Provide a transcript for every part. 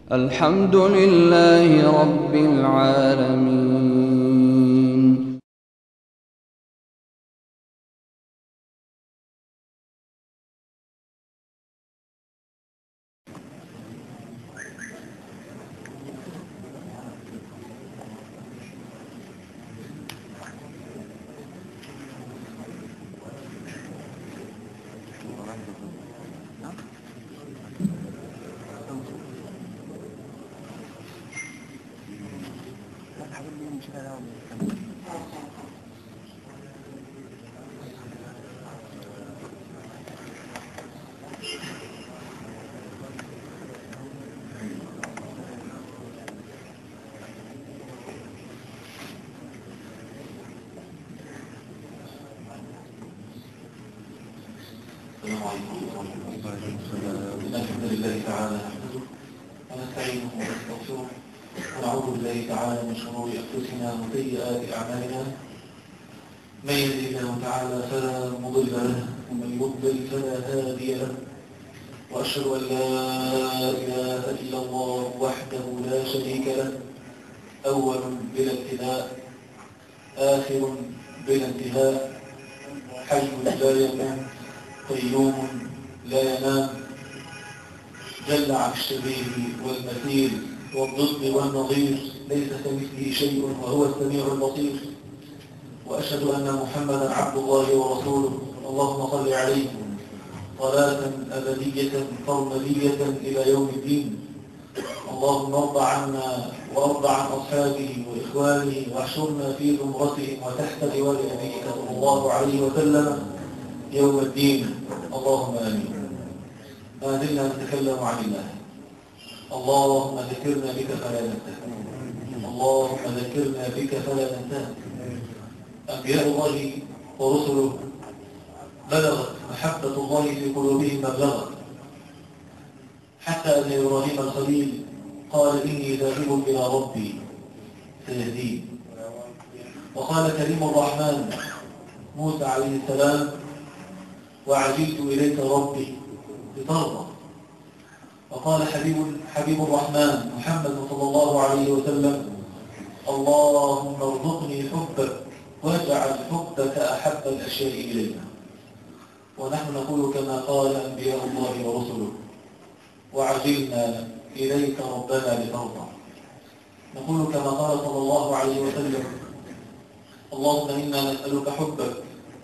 الحمد لله رب العالمين السلام عليكم ورحمة الله وبركاته إن الحمد لله تعالى نحمده ونستعينه ونستغفره ونعوذ بالله تعالى من شرور أنفسنا وسيئات أعمالنا من يهده الله تعالى فلا مضل له ومن يضلل فلا هادي له وأشهد أن لا إله إلا الله وحده لا شريك له أول بلا ابتداء آخر بلا انتهاء حي لا يموت قيوم لا ينام جل عن الشبيه والمثيل والضد والنظير ليس كمثله شيء وهو السميع البصير وأشهد أن محمدا عبد الله ورسوله اللهم صل عليه صلاة أبدية فرمدية إلى يوم الدين اللهم ارض عنا وارض عن أصحابه وإخوانه واحشرنا في زمرتهم وتحت لواء نبيك صلى الله عليه وسلم يوم الدين اللهم آمين ما زلنا نتكلم عن الله اللهم ذكرنا بك فلا ننسى اللهم ذكرنا بك فلا ننسى أنبياء الله ورسله بلغت محبة الله في قلوبهم مبلغا حتى أن إبراهيم الخليل قال إني ذاهب إلى ربي سيهدين وقال كريم الرحمن موسى عليه السلام وعجلت إليك ربي لترضى وقال حبيب, حبيب الرحمن محمد صلى الله عليه وسلم اللهم ارزقني حبك واجعل حبك أحب الأشياء إلينا ونحن نقول كما قال أنبياء الله ورسله وعجلنا إليك ربنا لترضى نقول كما قال صلى الله عليه وسلم اللهم إنا نسألك حبك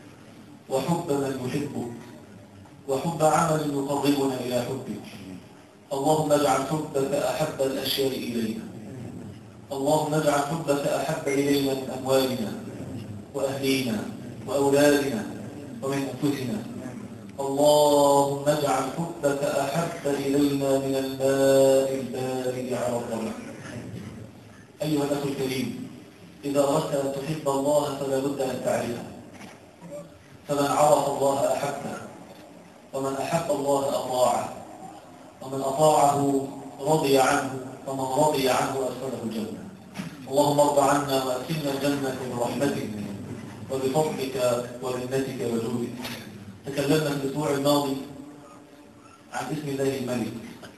وحب من يحبك وحب عمل يقربنا إلى حبك اللهم اجعل حبك أحب الأشياء إلينا اللهم اجعل حبك أحب إلينا من أموالنا وأهلينا وأولادنا ومن أنفسنا اللهم اجعل حبك أحب إلينا من الماء البارد على الرمح أيها الأخ الكريم إذا أردت أن تحب الله فلا بد أن تعرفه فمن عرف الله أحبه ومن أحب الله أطاعه ومن أطاعه رضي عنه ومن رضي عنه أدخله الجنة اللهم ارض عنا وأدخلنا الجنة برحمتك وبفضلك ومنتك وجودك تكلمنا في الأسبوع الماضي عن اسم الله الملك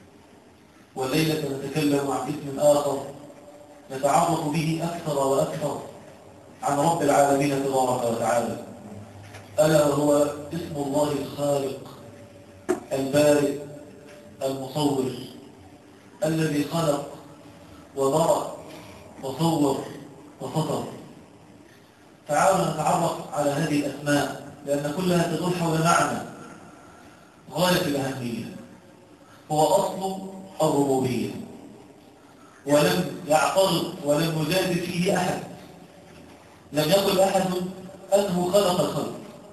والليلة نتكلم عن اسم آخر نتعرف به أكثر وأكثر عن رب العالمين تبارك وتعالى ألا وهو اسم الله الخالق البارئ المصور الذي خلق وبرأ وصور وفطر تعالوا نتعرف على هذه الأسماء لأن كلها تدور حول معنى غاية الأهمية هو أصل الربوبية ولم يعترض ولم يجادل فيه أحد لم يقل أحد أنه خلق الخلق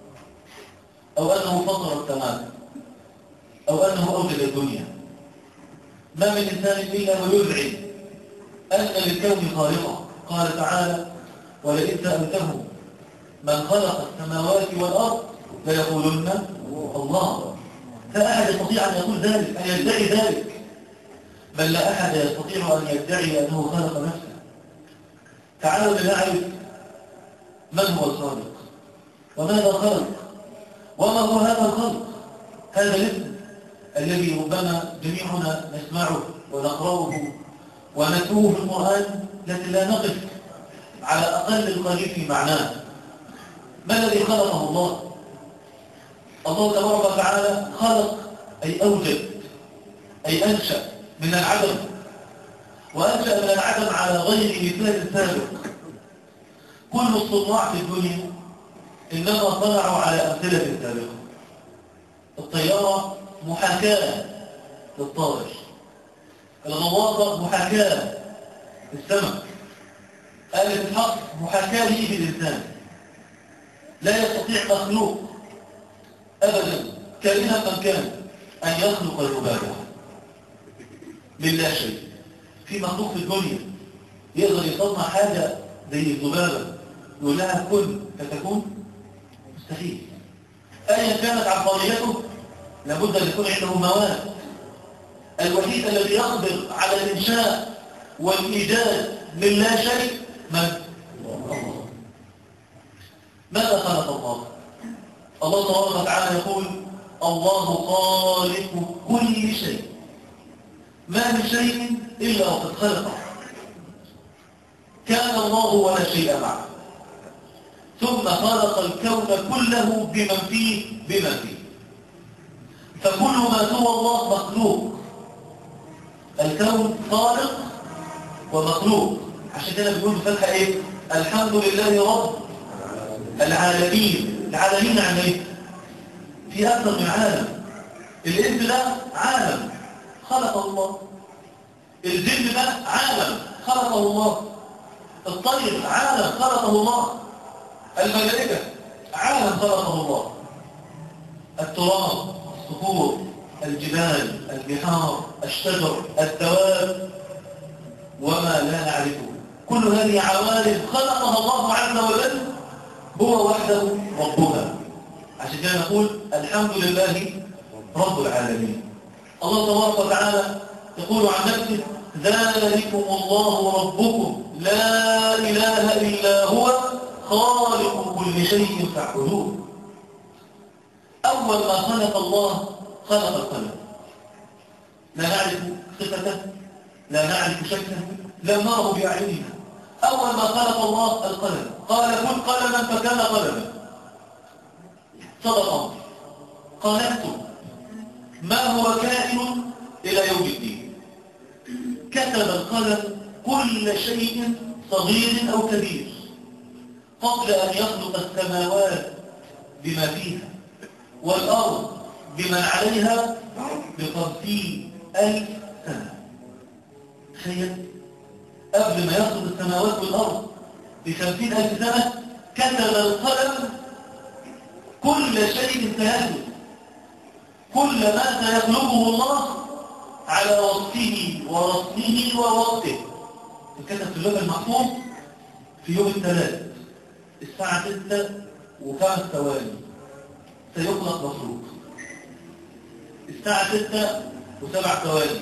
أو أنه فطر السماء أو أنه أوجد الدنيا ما من إنسان إلا ويدعي أن للكون خالقا قال تعالى ولئن سألتهم من خلق السماوات والأرض ليقولن الله لا أحد يستطيع أن يقول ذلك أن يدعي ذلك بل لا أحد يستطيع أن يدعي أنه خلق نفسه تعالوا لنعرف من هو الخالق وماذا خلق وما هو هذا الخلق هذا الاسم الذي ربما جميعنا نسمعه ونقرأه ونتوه في القرآن لكن لا نقف على أقل القليل في معناه ما الذي خلقه الله الله تبارك وتعالى خلق أي أوجد أي أنشأ من العدم وأنشأ من العدم على غير مثال سابق كل الصناع في الدنيا إنما صنعوا على أمثلة سابقة الطيارة محاكاة للطائر الغواصة محاكاة للسمك آلة الحق محاكاة لي في الإنسان لا يستطيع مخلوق أبدا كائنا من كان أن يخلق الذبابة من لا شيء في مخلوق في الدنيا يقدر يصنع حاجة زي الذبابة يقول لها كن فتكون مستحيل أيا كانت عبقريته لابد أن يكون عنده مواد الوحيد الذي يقدر على الإنشاء والإيجاد من لا شيء من؟ الله ماذا خلق الله؟ الله تبارك وتعالى يقول الله خالق كل شيء ما من شيء إلا وقد خلقه كان الله ولا شيء معه ثم خلق الكون كله بمن فيه بمن فيه فكل ما سوى الله مخلوق الكون خالق ومخلوق عشان كده بيقول بفتحة ايه الحمد لله رب العالمين العالمين عن ايه في اكثر من عالم الانس ده عالم خلقه الله الجن ده عالم خلقه الله الطير عالم خلقه الله الملائكة عالم خلقه الله التراب الصخور الجبال البحار الشجر الدواب وما لا نعرفه كل هذه عوالم خلقها الله عز وجل هو وحده ربها عشان كده نقول الحمد لله رب العالمين الله تبارك وتعالى يقول عن نفسه ذلكم الله ربكم لا إله إلا هو خالق كل شيء فاعبدوه أول ما خلق الله خلق القلم لا نعرف صفته لا نعرف شكله لم نره بأعيننا أول ما خلق الله القلم قال كن قلما فكان قلما صدق الله قالت ما هو كائن إلى يوم الدين كتب القلم كل شيء صغير أو كبير قبل أن يخلق السماوات بما فيها والأرض بمن عليها بخمسين ألف سنة تخيل قبل ما يخلق السماوات والأرض بخمسين ألف سنة كتب القلم كل شيء سيهلك كل ما سيخلقه الله على وصفه ورسمه ووقته كتب في اللغة المحفوظ في يوم الثلاث الساعة 6 وخمس ثواني سيخلق مخلوق الساعة 6 وسبع ثواني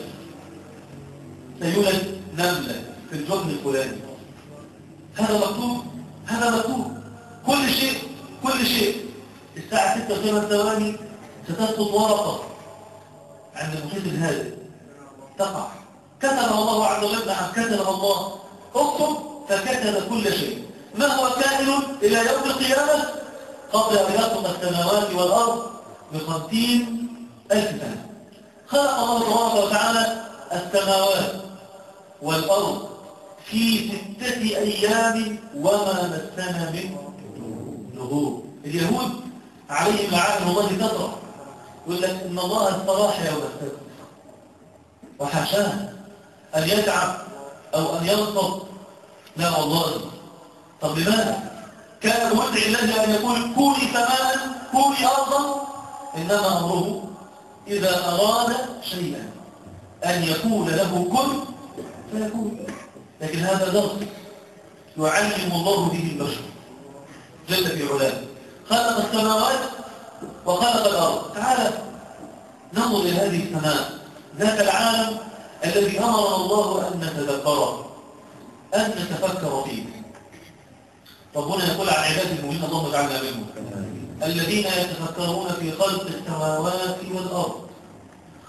سيولد نملة في الجبن الفلاني هذا مكتوب هذا مكتوب كل شيء كل شيء الساعة 6 وخمس ثواني ستسقط ورقة عند المحيط الهادئ تقع كتب الله عز وجل نعم كتب الله اكتب فكتب كل شيء ما هو كائن إلى يوم القيامة قبل أن يخلق السماوات والأرض بخمسين ألف سنة خلق الله تبارك وتعالى السماوات والأرض في ستة أيام وما مسنا من لغوب اليهود عليهم لعائن الله كثرة يقول لك إن الله استراح يوم السبت وحاشاه أن يتعب أو أن ينصب لا والله طب لماذا؟ كان الوضع الذي أن يقول كوني سماء كوني أرضا إنما أمره إذا أراد شيئا أن يكون له كن فيكون لكن هذا درس يعلم الله به البشر جل في علاه خلق السماوات وخلق الأرض تعالى ننظر إلى هذه السماء ذات العالم الذي أمر الله أن نتدبره أن نتفكر فيه ربنا يقول عن عباده المؤمنين اللهم اجعلنا منهم الذين يتفكرون في خلق السماوات والأرض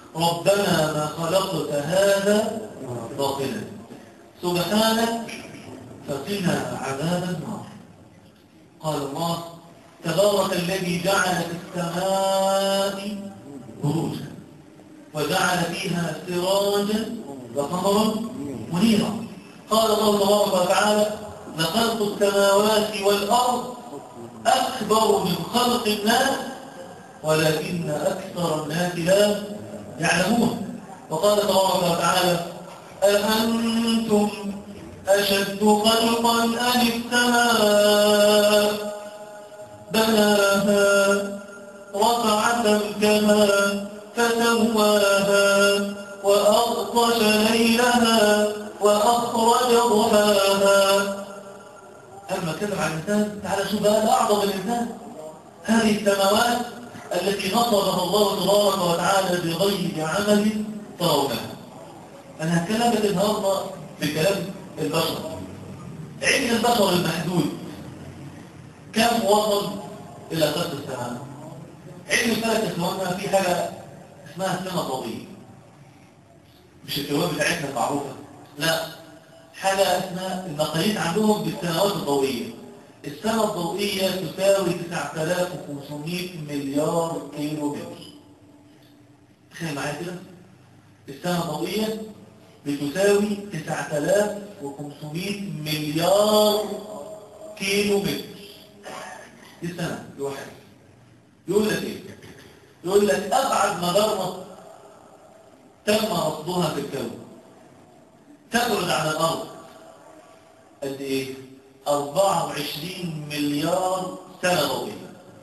ربنا ما خلقت هذا باطلا سبحانك فقنا عذاب النار قال الله تبارك الذي جعل في السماء بروجا وجعل فيها سراجا وقمرا منيرا قال الله تبارك وتعالى لخلق السماوات والأرض أكبر من خلق الناس ولكن أكثر الناس لا يعلمون وقال تبارك وتعالى أأنتم أشد خلقا أم السماء بناها رفع سمكها فسواها وأغطش ليلها وأخرج ضحاها أما كلم عن الإنسان تعالى شوف بقى أعظم الإنسان هذه السماوات التي نصبها الله تبارك وتعالى بغير عمل ترونها أنا هتكلم النهارده بكلام البشر علم البشر المحدود كم وصل إلى قصد السماء علم الفلك اسمه في حاجة اسمها السنة الضوئية مش الكواب بتاعتنا المعروفة لا حاجة اسمها المقاييس عندهم بالسنوات الضوئية السنة الضوئية تساوي 9500 مليار كيلو متر تخيل معايا كده السنة الضوئية بتساوي 9500 مليار كيلو متر دي السنة دي واحد يقول لك ايه يقول لك ابعد مجرة تم رصدها في الكون تبعد عن الارض قد ايه 24 مليار سنة ضوئية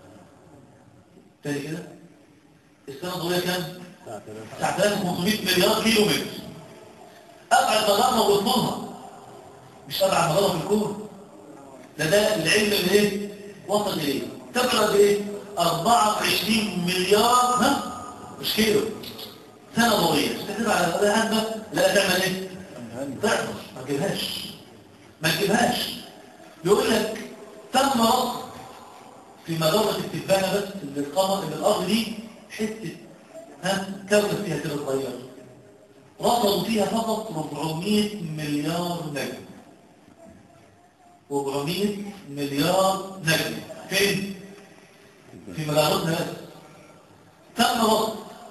تاني كده السنة الضوئية كام 9500 مليار كيلو متر ابعد مجرة وصلها مش ابعد مجرة في الكون ده ده العلم اللي ايه وصل اليه تبعد ايه 24 مليار ها مش كيلو سنة ضوئية مش تكتب على هذا هدف لا تعمل ايه ضعف ما تجيبهاش ما تجيبهاش يقول لك تم رصد في مجرة التبانة بس اللي القمر اللي الأرض دي حتة ها كونت فيها كده صغيرة رصدوا فيها فقط 400 مليار نجم 400 مليار نجم فين؟ في مجرتنا بس تم رصد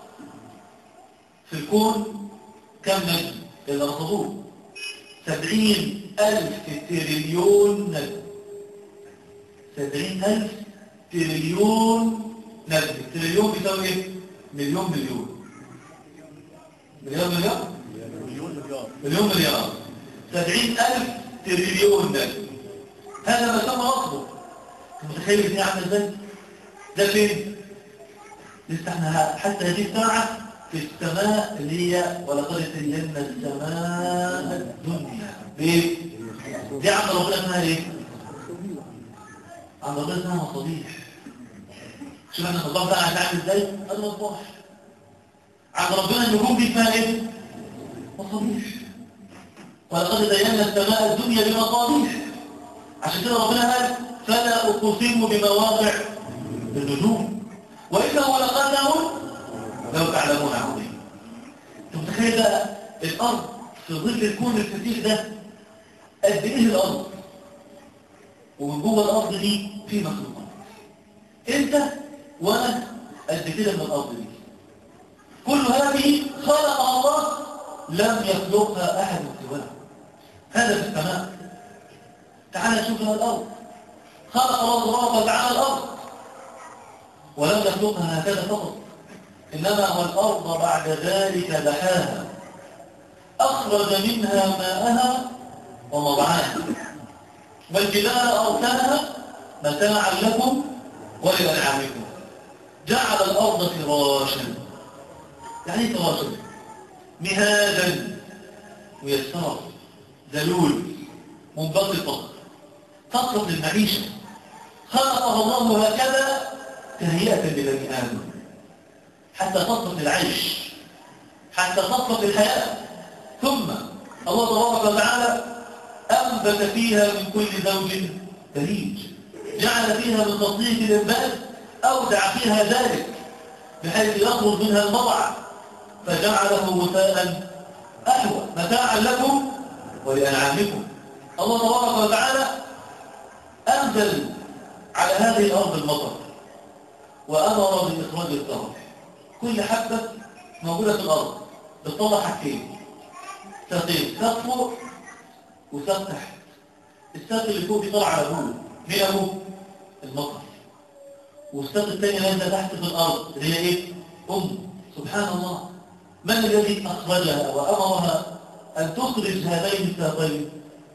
في الكون كم نجم اللي رصدوه سبعين ألف تريليون نجم سبعين ألف تريليون نجم تريليون بيساوي ايه؟ مليون مليون مليون مليون؟ مليون مليار سبعين ألف تريليون نجم هذا ما تم رصده متخيل الدنيا عامله ازاي؟ ده فين؟ لسه احنا حتى هذه الساعة في السماء اللي هي ولقد زينا السماء الدنيا ليه؟ دي عند ربنا اسمها ايه؟ عند ربنا اسمها مصابيح شوف احنا المصباح بتاعنا هتعمل ازاي؟ ادي مصباح عند ربنا النجوم دي اسمها ايه؟ مصابيح ولقد زينا السماء الدنيا بمصابيح عشان كده ربنا قال فلا اقسم بمواقع النجوم وانه لقسم لو تعلمون عظيم انت متخيل بقى الارض في ظل الكون الكثير ده قد ايه الارض ومن جوه الارض دي في مخلوقات انت وانا قد كده من الارض دي كل هذه خلقها الله لم يخلقها احد سواه هذا في السماء تعال شوف الارض خلق الله تبارك وتعالى الارض ولم يخلقها هكذا فقط إنما والأرض بعد ذلك دحاها أخرج منها ماءها ومضعاها والجبال أرسلها متاعا لكم ولأنعامكم جعل الأرض فراشا يعني فراشا مهادا ميسرا ذلول منبسطة تصلح للمعيشة خلقها الله هكذا تهيئة لبني آدم حتى تصلح العيش حتى تصلح الحياة ثم الله تبارك وتعالى أنبت فيها من كل زوج بهيج جعل فيها من تصديق الإنبات أودع فيها ذلك بحيث يخرج منها المضع فجعله غثاء أحوى متاعا لكم ولأنعامكم الله تبارك وتعالى أنزل على هذه الأرض المطر وأمر بإخراج الثمر كل حبة موجودة في الأرض بتطلع حاجتين ساقين ساق فوق وساق تحت الساق اللي فوق بيطلع على أبوه مين أبوه؟ المطر والساق الثاني نازله تحت في الأرض اللي هي إيه؟ أم سبحان الله من الذي أخرجها وأمرها أن تخرج هذين الساقين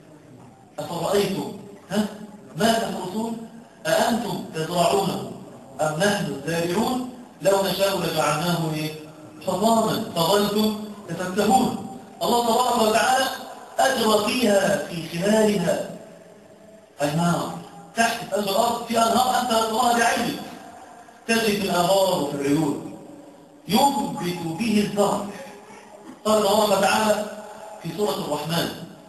أفرأيتم ها؟ ما تحرسون أأنتم تزرعونه أم نحن الزارعون لو نشاء لجعلناه إيه؟ حطاما فظلتم تفكهون الله تبارك وتعالى أجرى فيها في خلالها أنهار تحت أجر الأرض في أنهار أنت تراها بعينك تجري في الأغار وفي العيون ينبت به الزرع قال الله تعالى في سورة الرحمن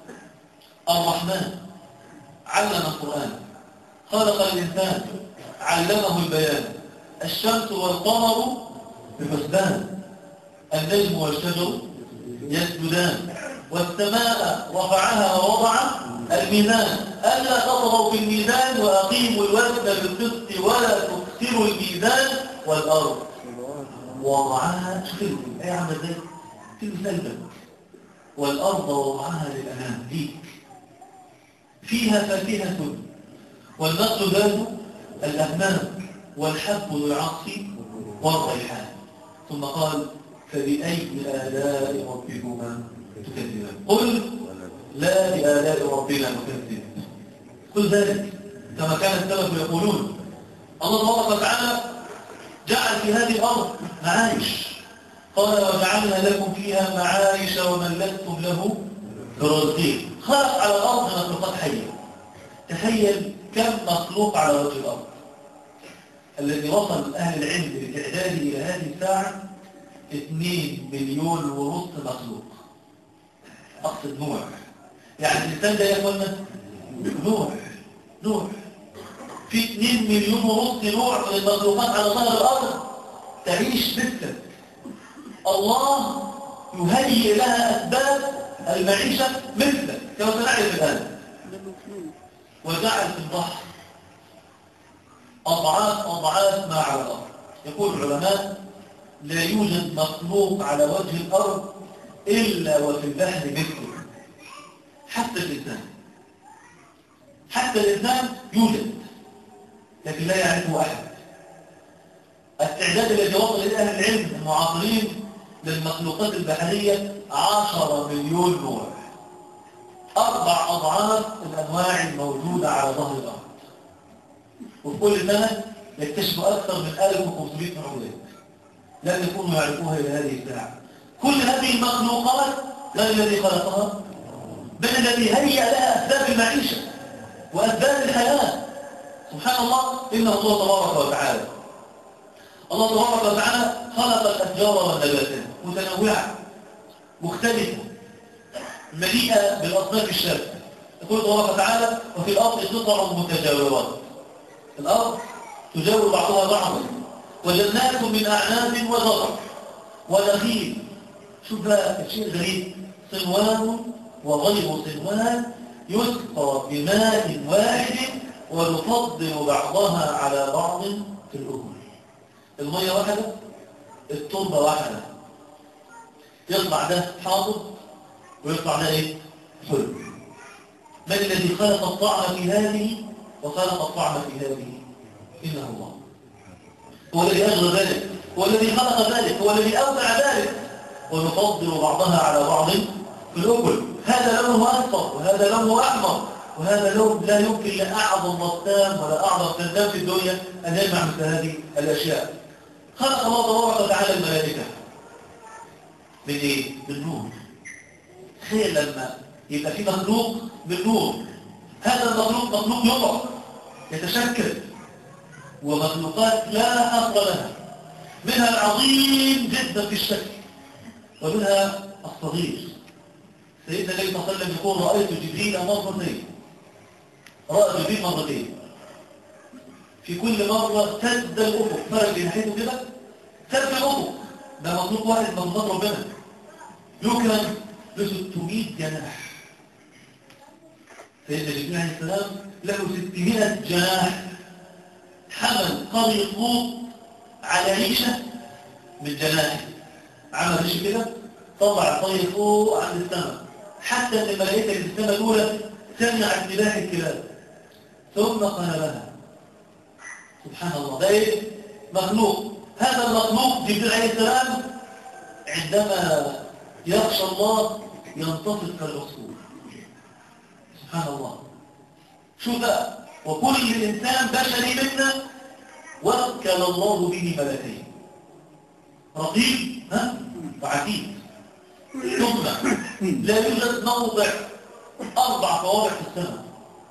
الرحمن علم القرآن خلق الإنسان علمه البيان الشمس والقمر بحسبان النجم والشجر يسجدان والسماء رفعها ووضع الميزان ألا تطغوا في الميزان وأقيموا الوزن بالقسط ولا تكسروا الميزان والأرض وضعها شوف الآية عاملة ازاي؟ في سلبك والأرض وضعها للأنام ليك فيها فاكهة والنقل ذات الأهمام والحب ذو العصف والريحان ثم قال فبأي آلاء ربكما تكذبان قل لا بآلاء ربنا نكذب قل ذلك كما كان السلف يقولون الله تبارك وتعالى جعل في هذه الأرض معايش قال وجعلنا لكم فيها معايش ومن لستم له برزقين خلق على الأرض مخلوقات حية تخيل كم مخلوق على وجه الأرض الذي وصل أهل العلم بالإعداد إلى هذه الساعة 2 مليون ونص مخلوق أقصد نوع يعني الإنسان ده يا أخوانا نوع نوع في 2 مليون ونص نوع من المخلوقات على ظهر الأرض تعيش مثلك الله يهيئ لها أسباب المعيشة مثلك كما سنعرف الآن وجعل في البحر أضعاف أضعاف ما على الأرض يقول العلماء لا يوجد مخلوق على وجه الأرض إلا وفي البحر مثله حتى الإنسان حتى الإنسان يوجد لكن لا يعرفه أحد التعداد الذي وصل إلى أهل العلم المعاصرين للمخلوقات البحرية عشرة مليون نوع أربع أضعاف الأنواع الموجودة على ظهر الأرض وفي كل سنة يكتشفوا أكثر من 1500 معلومات لم يكونوا يعرفوها إلى هذه الساعة كل هذه المخلوقات من الذي خلقها؟ من الذي هيأ لها أسباب المعيشة وأسباب الحياة سبحان الله إنه الله تبارك وتعالى الله تبارك وتعالى خلق الأشجار والنباتات متنوعة مختلفة مليئة بالأصناف الشاذة يقول تبارك وتعالى وفي الأرض قطع متجاورات الأرض تجاور بعضها بعضا وجنات من أعناب وزرع ونخيل شوف بقى الشيء الغريب صنوان وغير صنوان يسقى بماء واحد ويفضل بعضها على بعض في الأكل المية واحدة التربة واحدة يطلع ده حاضر ويطلع ده ايه حلو من الذي خلق الطعم في هذه وخلق الطعم في هذه إنه الله هو الذي أجرى ذلك هو الذي خلق ذلك هو الذي أودع ذلك ونفضل بعضها على بعض في الأكل هذا لونه أصفر وهذا لونه أحمر وهذا لون لا يمكن لأعظم رسام ولا أعظم فنان في الدنيا أن يجمع مثل هذه الأشياء خلق الله تبارك وتعالى الملائكة من إيه؟ بالنور تخيل لما يبقى في مخلوق بالنور هذا المخلوق مخلوق يطلق يتشكل ومخلوقات لا حصر لها منها العظيم جدا في الشكل ومنها الصغير سيدنا النبي صلى الله عليه وسلم يقول رأيت جبريل مرتين رأى جبريل مرتين في كل مرة سد الأفق فرق ناحيته كده سد الأفق ده مخلوق واحد من مخلوقات ربنا يكرم ب 600 جناح سيدنا جبريل عليه السلام له 600 جناح حمل قرية لوط على ريشة من جناحه عمل ريشة كده طلع الطير فوق عند السماء حتى ان الملائكة اللي في السماء الأولى سمعت نباح الكلاب ثم قلبها سبحان الله ده ايه؟ مخلوق هذا المخلوق جبريل عليه السلام عندما يخشى الله ينتصف كالعصفور سبحان الله شو بقى وكل إنسان بشري منا وكل الله به ملكين رقيب ها وعتيد ثم لا يوجد موضع أربع قواعد في السماء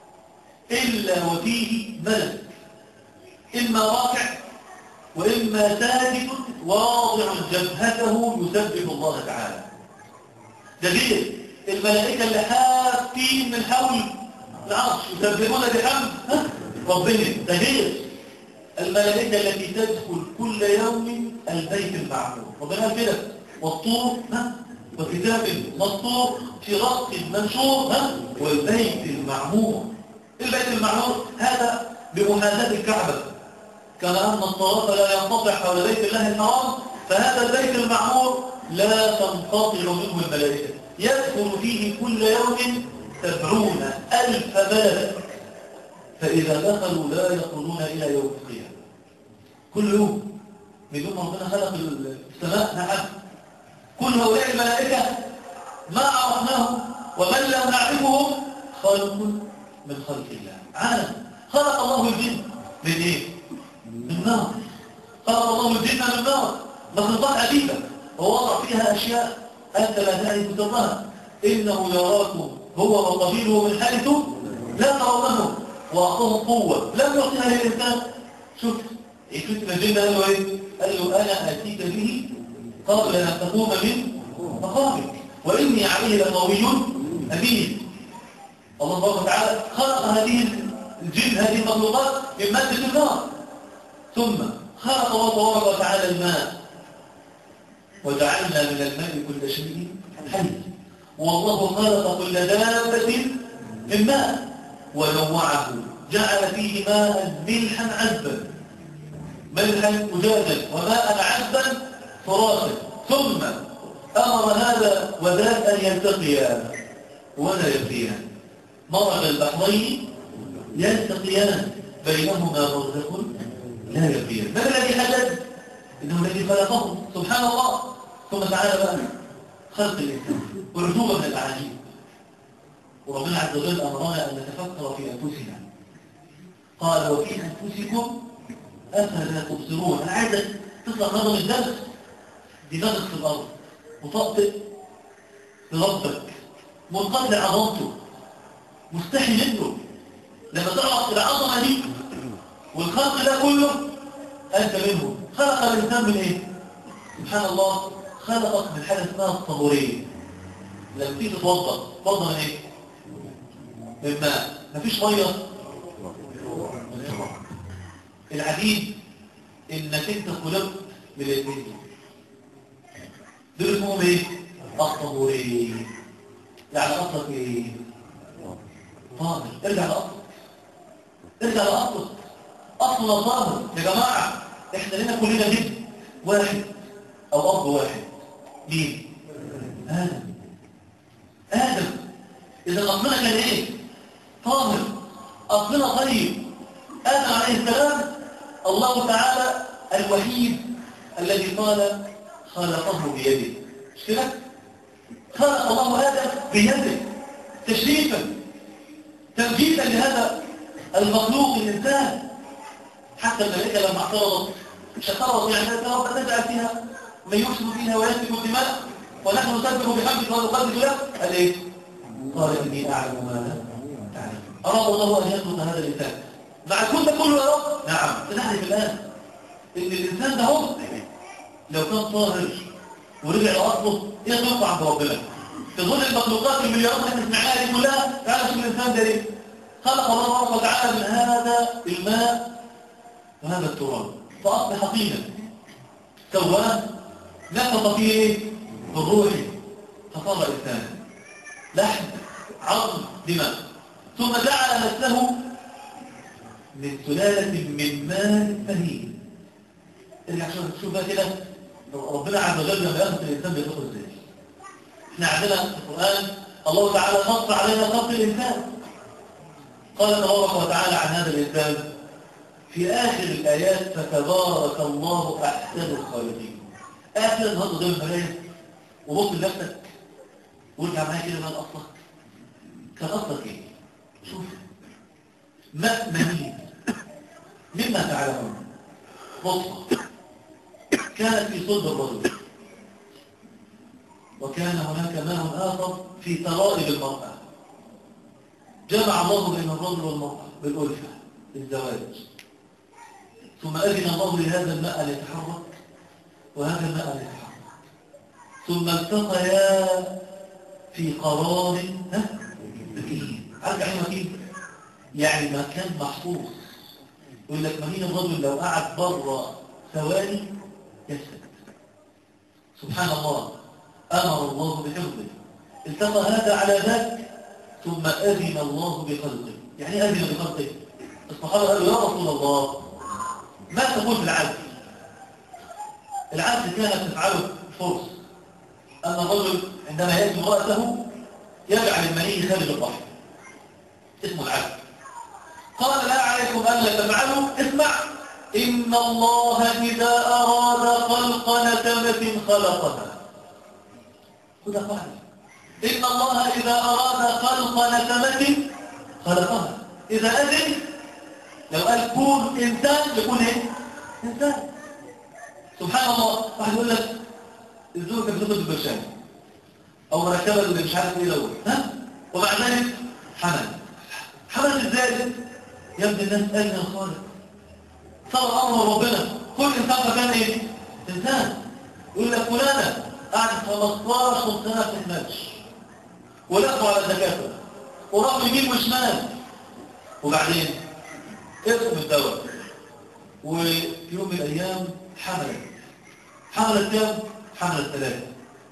إلا وفيه ملك إما راكع وإما ساجد واضع جبهته يسبح الله تعالى ده غير الملائكة اللي حافين من حول العرش يسبحون بحمد ها؟ ربنا ده غير الملائكة التي تدخل كل يوم البيت المعمور ربنا قال كده والطور ها وكتاب مسطور في رق منشور ها والبيت المعمور البيت المعمور هذا بمحاذاة الكعبة كما أن الطواف لا ينقطع حول بيت الله الحرام فهذا البيت المعمور لا تنقطع منه الملائكة يدخل فيه كل يوم سبعون ألف ملك فإذا دخلوا لا يخرجون إلى يوم القيامة كل يوم من يوم ربنا خلق السماء نعم كل هؤلاء الملائكة ما عرفناهم ومن لم نعرفهم خلق من خلق الله عالم خلق الله الجن من ايه؟ من نار خلق الله الجن من نار مخلوقات عجيبة ووضع فيها أشياء أنت لا تعرف سرها إنه يراكم هو وقبيله من حيث لا ترونه وأعطاهم قوة لم يعطيها للإنسان شوف إيه شفت الجن قال له إيه؟ قال له أنا أتيك به قبل أن تقوم من مقامك وإني عليه لقوي أمين الله سبحانه وتعالى خلق هذه الجن هذه المخلوقات من مادة النار ثم خلق الله تبارك وتعالى الماء وجعلنا من الماء كل شيء حي والله خلق كل دابة من ماء ونوعه جعل فيه ماء ملحا عذبا ملحا أجاجا وماء عذبا فراغا ثم أمر هذا وذاك أن يلتقيا ولا يلتقيان مرج البحرين يلتقيان بينهما برزخ لا يلتقيان ما الذي حدث؟ إنه الذي خلقه سبحان الله ثم تعالى بقى خلق الإنسان ورجوبة من الأعاجيب وربنا عز وجل أمرنا أن نتفكر في أنفسنا قال وفي أنفسكم أفلا تبصرون أنا عايزك تطلع نظر الدرس دماغك في الأرض وتطئ بربك منقطع عظمته مستحي منه لما تعرف العظمة دي والخلق ده كله أنت منه خلق الإنسان من إيه؟ سبحان الله خلقك من حاجة اسمها الطهورية لما تيجي تتوضا تتوضا من إيه؟ من ماء مفيش مية من تراب العجيب إنك أنت خلقت من الاثنين دول دول اسمهم ايه؟ الطهورية يعني أصلك ايه؟ طاهر ارجع لأصلك ارجع لأصلك أصلنا طاهر يا جماعة احنا لنا كلنا جد واحد أو أب واحد مين؟ آدم آدم إذا أصلنا كان إيه؟ طاهر أصلنا طيب آدم عليه السلام الله تعالى الوحيد الذي قال خلقه بيده مش كده؟ خلق الله آدم بيده تشريفا تمجيدا لهذا المخلوق الإنسان حتى الملائكة لما اعترضت مش اعترضوا يعني يا رب تجعل فيها من يفسد فيها ويسفك الدماء ونحن نسبح بحمدك ونقدس لك قال ايه؟ قال اني اعلم ما لا تعلم اراد الله ان يخلق هذا الانسان مع الكون ده كله يا رب نعم نعرف الان ان الانسان ده هو لو كان طاهر ورجع لاصله ايه توقع عند ربنا تظن المخلوقات المليارات اللي احنا سمعناها دي كلها تعالى شوف الانسان ده ليه خلق الله تبارك وتعالى من هذا الماء وهذا التراب فاصبح طينا سواه نفخ فيه ايه؟ بالروح فصار إنسانا لحم عظم دماء ثم جعل نفسه من سلالة من ماء مهين ارجع شوف شوف بقى كده ربنا عز وجل لما يخلق الإنسان بيخلقه ازاي احنا عندنا في القرآن الله تعالى نص علينا خلق الإنسان قال تبارك وتعالى عن هذا الإنسان في آخر الآيات فتبارك الله أحسن الخالقين آخر النهارده قدام المراية وبص لنفسك وارجع معايا كده بقى لأصلك كان أصلك إيه؟ شوف ماء مهين مما تعلمون نطفة كانت في صلب الرجل وكان هناك ماء آخر في ترائب المرأة جمع الله بين الرجل والمرأة بالألفة بالزواج ثم أذن الله لهذا الماء أن يتحرك وهذا الماء أن يتحرك ثم التقيا في قرار ها؟ مكين عارف يعني مكين يعني مكان محفوظ يقول لك مهين الرجل لو قعد بره ثواني يسد سبحان الله أمر الله بحفظه التقى هذا على ذاك ثم أذن الله بخلقه يعني إيه أذن بخلقه الصحابة قالوا يا رسول الله ما تقول في العدل العدل كانت تفعله فرص أن الرجل عندما يأتي امرأته يجعل المني خارج الرحم اسمه العدل قال لا عليكم ألا تفعلوا اسمع إن الله إذا أراد خلق نتمة خلقها خذ قاعدة إن الله إذا أراد خلق نتمة خلقها إذا أذن لو قال كون إنسان يكون إيه؟ إنسان سبحان الله واحد يقول لك الزوجة كانت بتاخد البرشام أو مركبة اللي مش عارف إيه الأول ها؟ ومع ذلك حمل حمل إزاي؟ يا ابن الناس أين الخالق صار أمر ربنا كل إنسان فكان إيه؟ إنسان يقول لك فلانة قعدت 15 سنة في النجش ولقوا على الدكاترة وراحوا يمين وشمال وبعدين اسم الدواء وفي يوم من الأيام حملت حملت كم؟ حملت ثلاثة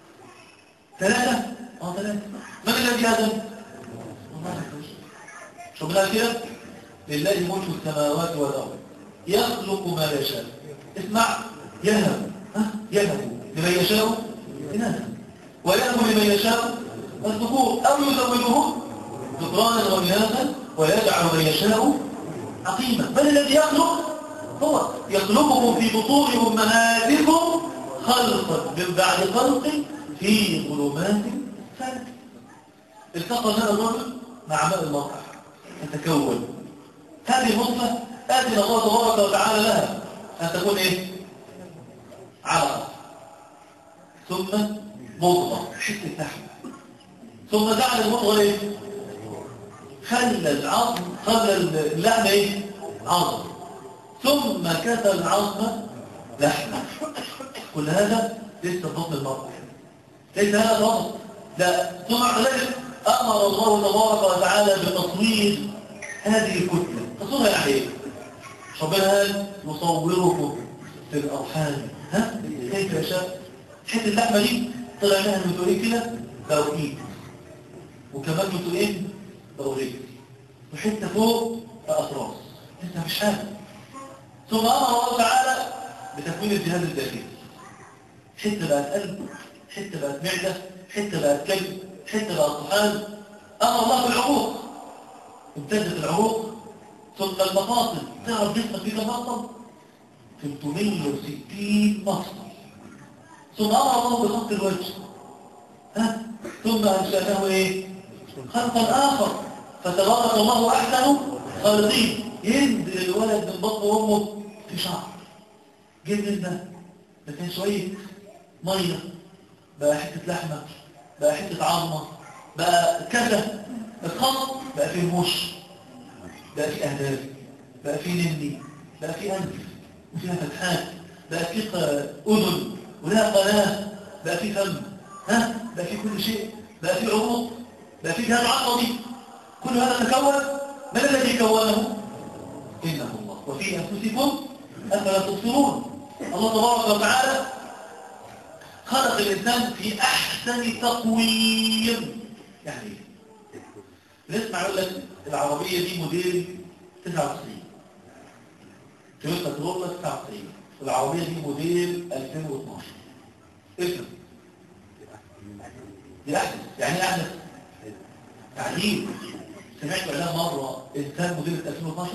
ثلاثة؟ اه ثلاثة من الذي هذا؟ الله شو بنقول كده؟ لله ملك السماوات والأرض يخلق ما يشاء اسمع يهب ها يهب لمن يشاء إناثا ويهب لمن يشاء الذكور أو يزوجهم ذكرانا وإناثا ويجعل من يشاء عقيما بل الذي يخلق هو يخلقكم في بطون أمهاتكم خلقا من بعد خلق في ظلمات ثلاث التقى هذا الرجل مع ماء المرأة تتكون هذه النطفة آتي الله تبارك وتعالى لها أن تكون إيه؟ علقة ثم مضغة حتة لحم ثم جعل المضغة إيه؟ خلى العظم خلى اللحم إيه؟ عظم ثم كسى العظم لحمة كل هذا لسه بطن المرأة ليس هذا فقط لا ثم بعد ذلك أمر الله تبارك وتعالى بتصوير هذه الكتلة تصورها يعني ايه؟ ربنا قال يصوركم في الأرحام ها؟ كيف يشاء حتة اللحمة دي طلع لها المتوئين كده بقوا ايد وكمان متوئين بقوا رجل وحتة فوق بأطراس لسه مش حاجة ثم أمر الله تعالى بتكوين الجهاز الداخلي حتة بقت قلب حتة بقت معدة حتة بقت كلب حتة بقت طحال أمر الله بالعروق امتدت العروق ثم المفاصل تعرف جسمك فيه كم مفصل 360 مفصل ثم امر الله بخط الوجه ها ثم انشانه ايه خلقا اخر فتبارك الله احسن خالقين ينزل الولد من بطن امه في شعر جلد ده لكن شويه ميه بقى حته لحمه بقى حته عظمه بقى كذا الخط بقى فيه مش بقى فيه أهداف بقى فيه نمي بقى فيه أنف وفيها فتحات بقى فيه أذن ولها قناة بقى فيه فم ها بقى فيه كل شيء بقى فيه عروق بقى فيه جهاز عصبي كل هذا تكون من الذي كونه؟ إنه الله وفي أنفسكم أفلا تبصرون الله تبارك وتعالى خلق الإنسان في أحسن تقويم يعني إيه؟ نسمع يقول لك العربية دي موديل 99 تويوتا كرولا 99 والعربية دي موديل 2012 افهم دي أحدث يعني ايه أحدث تعليم سمعت إعلان مرة إنسان موديل 2012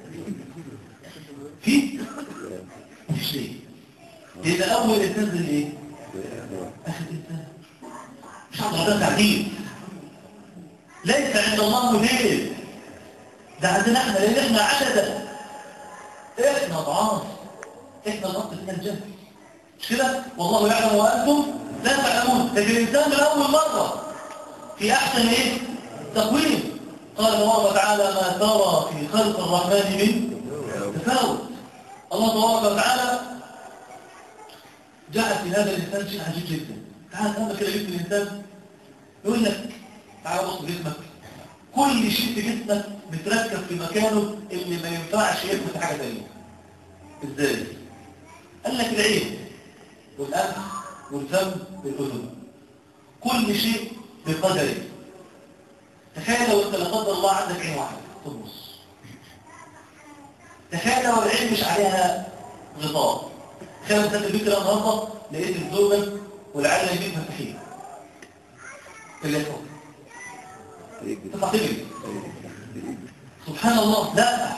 في مش ليه إذا أول إنسان زي إيه آخر إنسان مش عارف ده تعليم ليس عند الله موديل ده عندنا احنا لان احنا عددا احنا ضعاف احنا الوقت فينا الجهل مش كده والله يعلم وانتم لا تعلمون لكن الانسان من اول مره في احسن ايه تقويم قال الله وتعالى ما ترى في خلق الرحمن من تفاوت الله تبارك وتعالى جعل في هذا الانسان شيء عجيب جدا تعال هذا كده جبت الانسان يقول لك تعال بص جسمك كل شيء في جسمك متركب في مكانه اللي ما ينفعش يثبت في حاجه ثانيه ازاي قال لك العين والانف والفم والاذن كل شيء بقدره تخيل لو انت لا قدر الله عندك عين واحده في النص تخيل لو العين مش عليها غطاء تخيل انت في البيت النهارده لقيت الزوجه والعيله يمين مفتوحين اللي يحصل تطلع تجري سبحان الله لا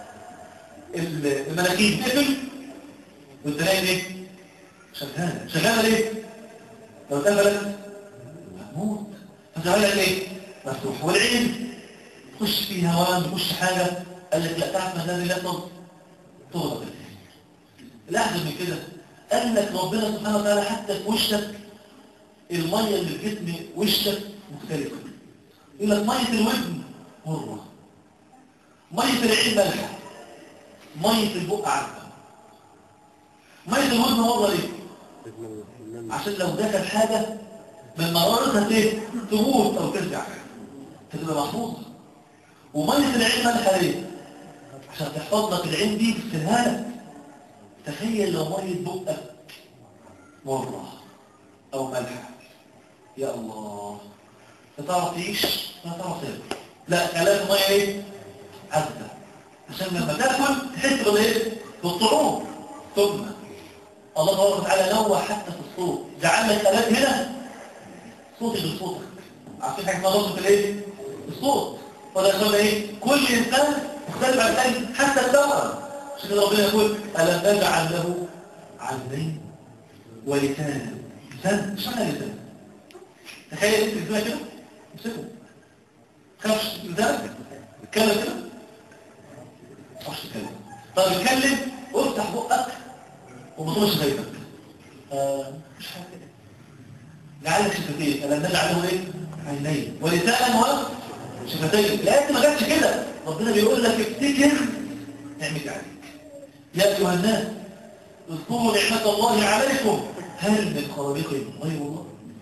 المناكير تقفل والدنيا ايه شغاله شغاله ليه لو اتقفلت هتموت فشغاله ليه مفتوح والعين تخش فيه هوان تخش حاجه قال لك لا تعرف ما الذي لا تغضب الاحسن من كده قال لك ربنا سبحانه وتعالى حتى في وشك الميه اللي في جسم وشك مختلفه يقول لك ميه الودن مره ميه العين مالحه ميه البق عذبه ميه الودن مره ليه عشان لو دخل حاجه من مرارتها ايه تموت او ترجع تبقى محفوظه وميه العين مالحه ليه عشان تحفظ لك العين دي تغسلها لك تخيل لو ميه بقك مره او مالحه يا الله تعرف تعيش ما تعرف تاكل لا كلام ميه ايه عذبه عشان لما تاكل تحس بالايه بالطعوم ثم الله تبارك وتعالى نوع حتى في الصوت جعل لك الات هنا صوتي بصوتك عارفين حاجه اسمها ضبط الايه الصوت وده يقول ايه كل انسان مختلف عن الثاني حتى الثمره عشان كده ربنا يقول الم نجعل له عينين ولسانا لسان مش معنى لسان تخيل انت لسانك كده امسكه خافش لسانك اتكلم كده ما تخافش تتكلم طب اتكلم وافتح بقك وما تقولش غيبك آه مش حاجه كده لعلك شفتين الم نجعل له ايه عينين ولسانا وشفتين لا انت ما جاتش كده ربنا بيقول لك افتكر نعمتي عليك يا ايها الناس اذكروا نعمه الله عليكم هل من خالق غير الله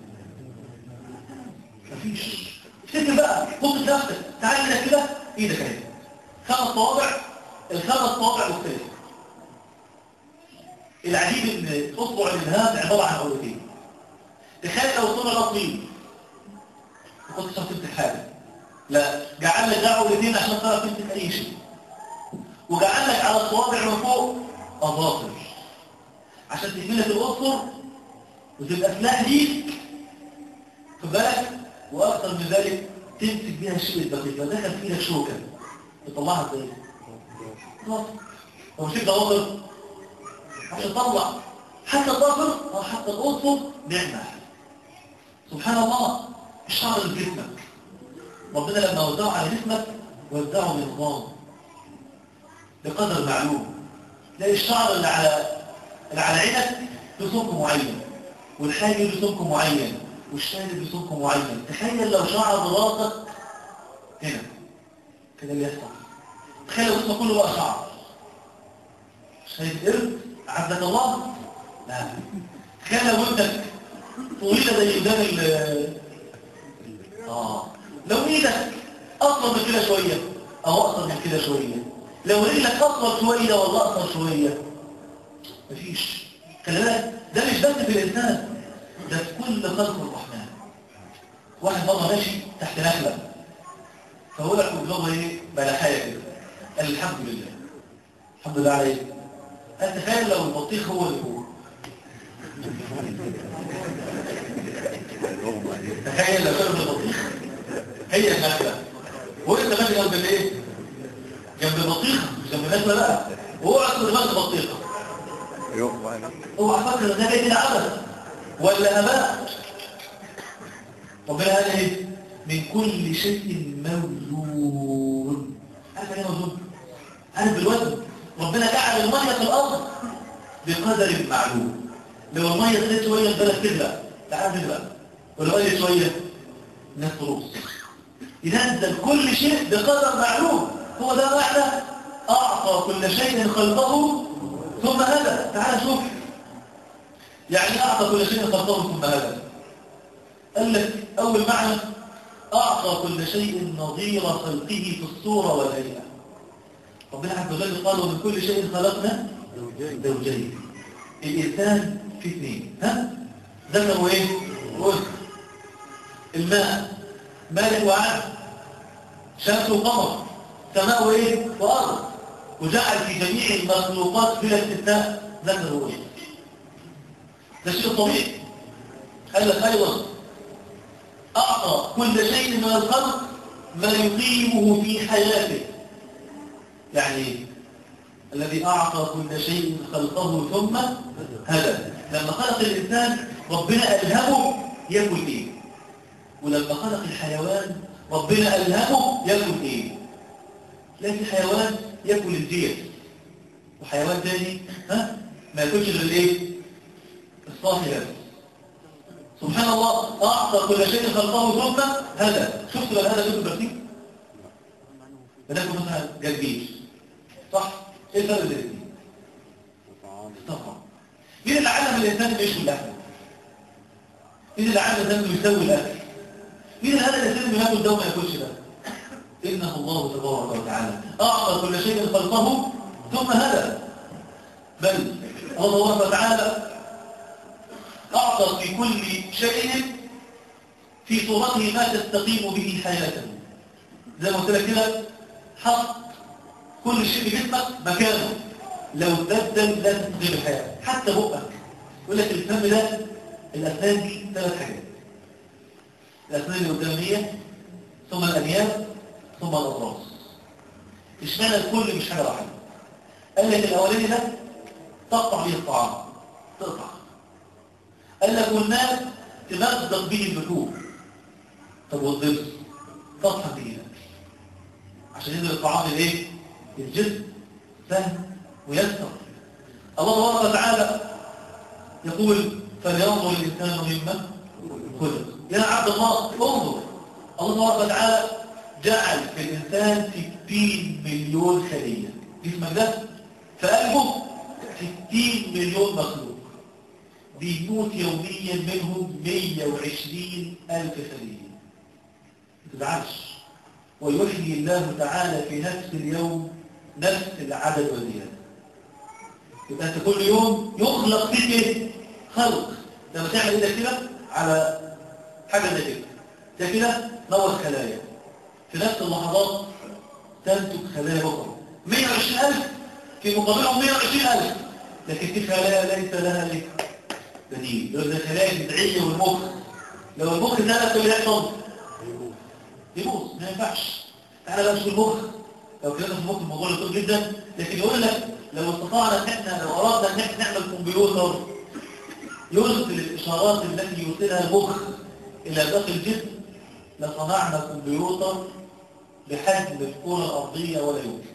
مفيش افتكر بقى بص لنفسك تعال كده كده ايدك اهي خمس طوابع الخمس طوابع مختلفه العجيب ان اصبع الابهام عباره عن عروتين تخيل لو الصبع ده طويل ما كنتش هتمسك حاجه لا جعل لك دعوه الاثنين عشان تعرف تمسك اي شيء وجعل لك على الصوابع من فوق اظافر عشان تحمل لك الاظفر وتبقى سلاح ليك خد بالك واكثر من ذلك تمسك بيها الشيء الدقيق لو دخل في ايدك شوكه تطلعها ازاي؟ ظافر لو شيء ضوافر عشان تطلع حتى الظافر او حتى الاظفر نعمه سبحان الله الشعر اللي في جسمك ربنا لما وزعه على جسمك وزعه بنظام بقدر معلوم تلاقي الشعر اللي على اللي على عينك له سمك معين والحاجب له سمك معين والشارب له سمك معين تخيل لو شعر براسك هنا كده اللي يحصل تخيل لو جسمك كله بقى شعر شايف قرد عبدك الله لا تخيل لو ودنك طويله زي قدام ال اه لو ايدك اطول من كده شويه او اقصر من كده شويه لو رجلك اطول شويه ولا اقصر شويه مفيش خلي بالك ده مش بس في الانسان ده في كل خلق الرحمن واحد مرة ماشي تحت نخلة فهو لك قدامه ايه بلحاية كده قال الحمد لله الحمد لله على ايه قال تخيل لو البطيخ هو اللي فوق تخيل لو كان البطيخ هي النخلة وانت ماشي جنب الايه جنب البطيخة مش جنب النخلة لا وهو اصلا دماغ البطيخة هو فاكر ان ده كده عبث ولا هباء ربنا قال ايه من كل شيء موزون عارف ايه موزون عارف بالوزن ربنا جعل الميه في الارض بقدر معلوم لو الميه زادت شويه البلد تغرق تعال تغرق ولو قلت شويه الناس تروس ينزل كل شيء بقدر معلوم هو ده معنى اعطى كل شيء خلقه ثم هدى تعال شوف يعني اعطى كل شيء خلقه ثم هدى قال لك أول معنى أعطى كل شيء نظير خلقه في الصورة والهيئة ربنا عز وجل قال ومن كل شيء خلقنا زوجين الإنسان في اثنين ها ذكر وإيه؟ وإيه؟ الماء مالك وعاد شمس وقمر سماء وإيه؟ وأرض وجعل في جميع المخلوقات بلا استثناء ذكر وإيه؟ ده شيء طبيعي قال لك أيضا أعطى كل شيء من الخلق ما يقيمه في حياته يعني الذي أعطى كل شيء خلقه ثم هدى لما خلق الإنسان ربنا ألهمه يأكل إيه ولما خلق الحيوان ربنا ألهمه يأكل إيه تلاقي حيوان يأكل الدير وحيوان تاني ها ما يأكلش غير الإيه الصافي بس سبحان الله أعطى كل شيء خلقه ثم هذا شفت بقى هذا جزء برتيب بناكل مثلا جرجير صح ايه الفرق بين الاثنين طبعا مين اللي علم الانسان انه يشوي اللحم مين اللي علم الانسان انه يسوي الاكل مين اللي هذا الانسان انه ياكل ده وما ياكلش ده انه الله تبارك وتعالى اعطى كل شيء خلقه ثم هدى بل الله تبارك وتعالى أعطى في كل شيء في صورته ما تستقيم به حياته زي ما قلت لك كده حط كل شيء في جسمك مكانه لو تبدل لا تستقيم الحياة حتى بقك يقول لك الفم ده الأسنان دي ثلاث حاجات الأسنان القدامية ثم الأنياب ثم الأطراس اشمعنى الكل مش حاجة واحدة قال لك الأولاني ده تقطع به الطعام تقطع قال لك والناس تمزق به البكور طب والضبط تطحن به الأكل عشان ينزل الطعام الايه الجسم سهل ويسر الله تبارك وتعالى يقول فلينظر الانسان مما خلق يا عبد الله انظر الله تبارك وتعالى جعل في الانسان 60 مليون خليه جسمك ده في قلبه 60 مليون مخلوق بيموت يوميا منهم 120 ألف خلية ما تزعلش ويحيي الله تعالى في نفس اليوم نفس العدد والزيادة يبقى أنت كل يوم يخلق فيك إيه؟ خلق لما تعمل إيدك كده على حاجة زي كده ده كده نور خلايا في نفس اللحظات تنتج خلايا أخرى 120 ألف في مقابلهم 120 ألف لكن في خلايا ليس لها إيه؟ بديل لو ده خلايا البدعية والمخ لو المخ اتنقل اللي يحصل يبوظ ما ينفعش تعالى بقى نشوف المخ لو كده في المخ الموضوع يطول جدا لكن يقول لك لو استطعنا ان احنا لو اردنا ان احنا نعمل كمبيوتر يرسل الاشارات التي يرسلها المخ الى داخل الجسم لصنعنا كمبيوتر بحجم الكره الارضيه ولا يمكن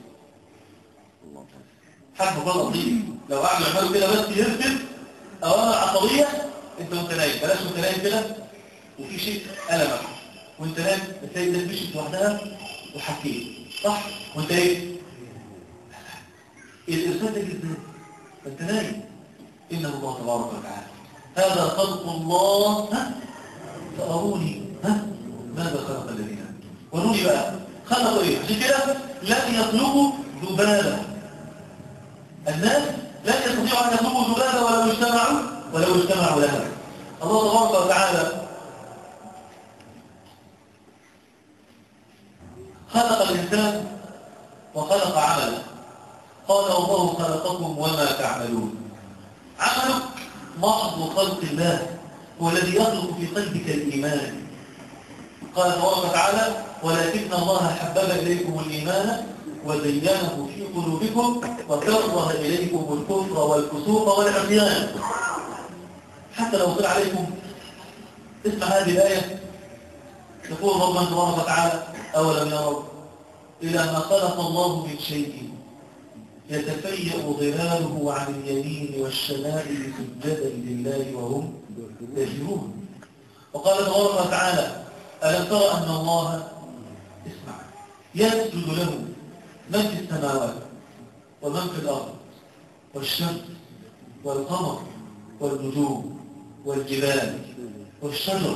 حجم الكره الارضيه لو قعدوا يعملوا كده بس يرسل اوامر عصبيه انت وانت نايم بلاش وانت نايم كده وفي شيء ألمك وانت نايم بتلاقي الناس مشيت لوحدها وحكيت صح وانت ايه الارسال ده ازاي انت نايم انه الله تبارك وتعالى هذا خلق الله ها فاروني ها ماذا خلق الذين وروني بقى خلقوا ايه عشان كده لم يطلبوا ذبابه الناس لن يستطيعوا ان يطلبوا ذبابه ولو اجتمعوا ولو اجتمعوا لها الله تبارك وتعالى خلق الإنسان وخلق عمله قال الله خلقكم وما تعملون عملك محض خلق الله هو الذي يخلق في قلبك الإيمان قال تبارك وتعالى ولكن الله حبب إليكم الإيمان وزينه في قلوبكم وكره إليكم الكفر والفسوق والعصيان حتى لو قل عليكم اسمع هذه الآية يقول ربنا تبارك وتعالى أولم يروا إلى ما خلق الله من شيء يتفيأ ظلاله عن اليمين والشمائل سجدا لله وهم يسجدون وقال تبارك وتعالى ألم ترى أن الله اسمع يسجد له من في السماوات ومن في الأرض والشمس والقمر والنجوم والجبال والشجر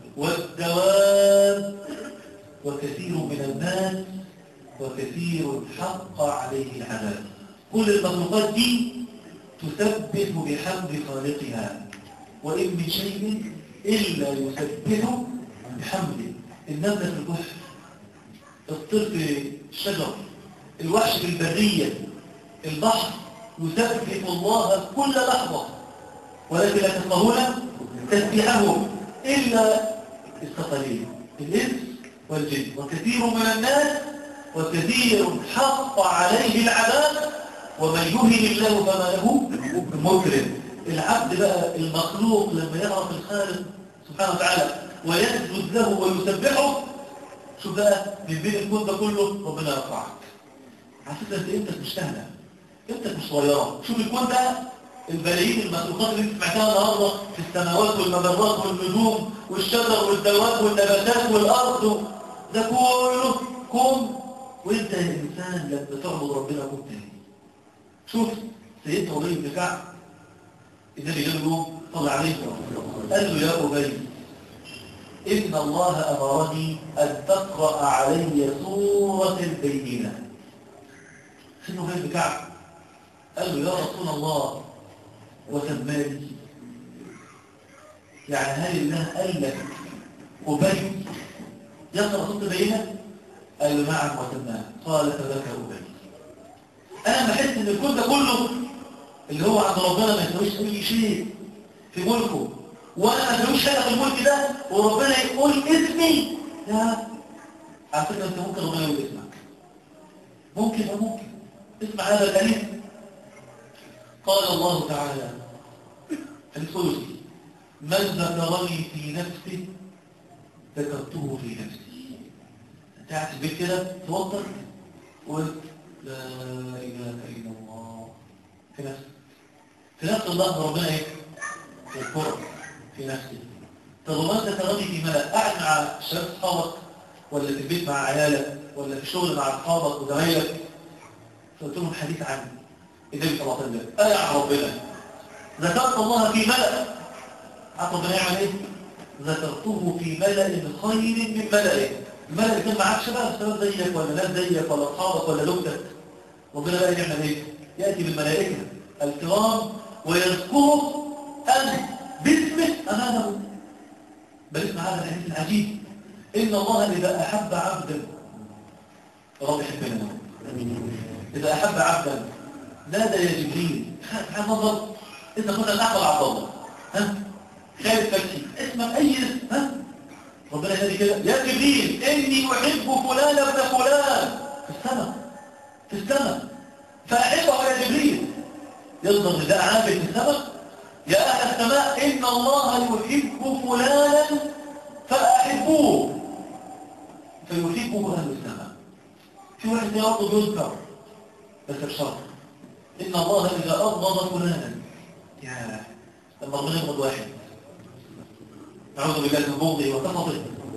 والدواب وكثير من الناس وكثير حق عليه العذاب كل المخلوقات دي تسبح بحمد خالقها وإن من شيء إلا يسبح بحمده النملة في الكهف الطير في الشجر الوحش في البرية البحر يسبح الله كل لحظة ولكن لا تفقهون تسبيحهم إلا الثقلين الإنس والجن وكثير من الناس وكثير حق عليه العذاب ومن يهن الله فما له مكرم العبد بقى المخلوق لما يعرف الخالق سبحانه وتعالى ويسجد له ويسبحه شوف بقى من بين الكون ده كله ربنا يرفعك على فكره انت انت مش سهله انت مش صغيره شوف الكون ده البلايين المخلوقات اللي انت سمعتها النهارده في السماوات والمجرات والنجوم والشجر والدواب والنباتات والارض ده كله كون وانت يا انسان لما تعبد ربنا كنت تاني شوف سيدنا ابي بن كعب النبي قال له صلى عليه قال له يا ابي إن الله أمرني أن تقرأ علي سورة البينة سنه غير بكعب قال له يا رسول الله وسماني يعني هل الله قال لك أبي يقرأ سورة البينة قال له نعم وسماه قال فبكى أبي أنا بحس إن الكون ده كله اللي هو عند ربنا ما يسويش أي شيء في ملكه وانا ما ادلوش حاجه في الملك ده وربنا يقول اسمي لا على فكره انت ممكن ربنا يقول اسمك ممكن او ممكن اسمع هذا الحديث قال الله تعالى الفوزي من ذكرني في نفسي ذكرته في نفسي انت قاعد في البيت كده توتر قلت لا اله الا الله في نفسك في نفس اللحظه ربنا ايه يذكرك في نفسك طب وما انت تراضي في ملأ قاعد مع شباب اصحابك ولا في البيت مع عيالك ولا في الشغل مع اصحابك وزمايلك فقلت لهم حديث عن النبي صلى الله عليه وسلم آية عن ربنا ذكرت الله في ملأ عارف ربنا يعمل ايه؟ ذكرته في ملأ خير من ملأ الملأ اللي كان معاك شباب شباب زيك ولا ناس زيك ولا اصحابك ولا لوكتك ربنا بقى يعمل ايه؟ يأتي بالملائكة الكرام ويذكرك أنت باسمه أمامه بل اسم هذا الحديث العجيب إن الله إذا أحب عبدا رب يحبنا إذا أحب عبدا نادى يا جبريل تعال نظر إذا كنا نعمل عبد الله ها خالد فتحي اسمك أي اسم ها ربنا يهدي كده يا جبريل إني أحب فلان ابن فلان في السماء في السماء فأحبه يا جبريل يظهر نداء عام في السماء يا أهل السماء إن الله يحب فلانا فأحبوه فيحبه أهل السماء في واحد يرضى يذكر بس بشرط إن الله إذا أبغض فلانا يا لما ربنا يبغض واحد نعوذ بالله من بغضه وسخطه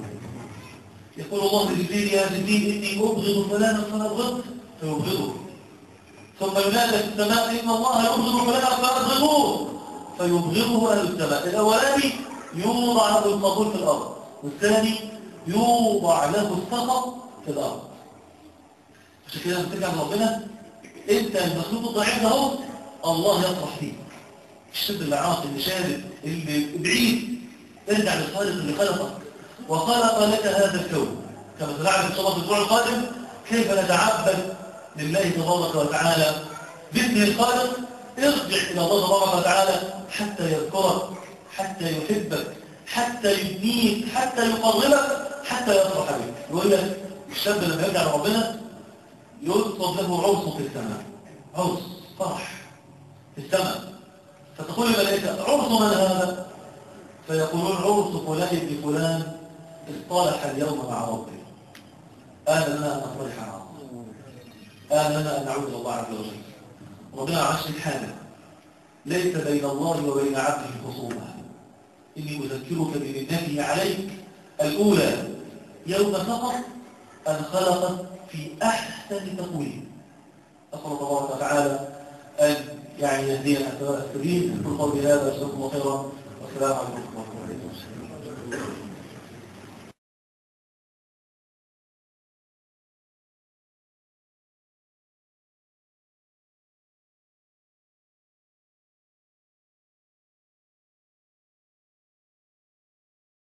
يقول الله لجبريل يا جبريل إني أبغض فلانا فأبغض فيبغضه ثم ينادى في السماء إن الله يبغض فلانا فأبغضوه فيبغضه أهل السماء الأولاني يوضع له القبول في الأرض والثاني يوضع له السخط في الأرض عشان كده لما ترجع لربنا انت المخلوق الضعيف ده اهو الله يفرح فيك الشاب اللي عاطل اللي شارد اللي بعيد ارجع للخالق اللي خلقك وخلق لك هذا الكون كما سنعرف ان شاء الله في الاسبوع القادم كيف نتعبد لله تبارك وتعالى باسم الخالق ارجع الى الله تبارك وتعالى حتى يذكرك حتى يحبك حتى يبنيك حتى يقربك حتى يفرح بك يقول لك الشاب لما يرجع لربنا يطلب له عرس في السماء عرس فرح في السماء فتقول الملائكة عرس من هذا فيقولون عرس فلان ابن فلان اصطلح اليوم مع ربه آن لنا أن نصطلح مع ربه آن لنا أن نعود إلى الله عز وجل ربنا عرش حاله ليس بين الله وبين عبده خصومة إني أذكرك بمنته عليك الأولى يوم فقط أن خلقت في أحسن تقويم أسأل الله وتعالى أن يعني يهدينا السبيل كل قول هذا أشهد الله خيرا والسلام عليكم ورحمة الله وبركاته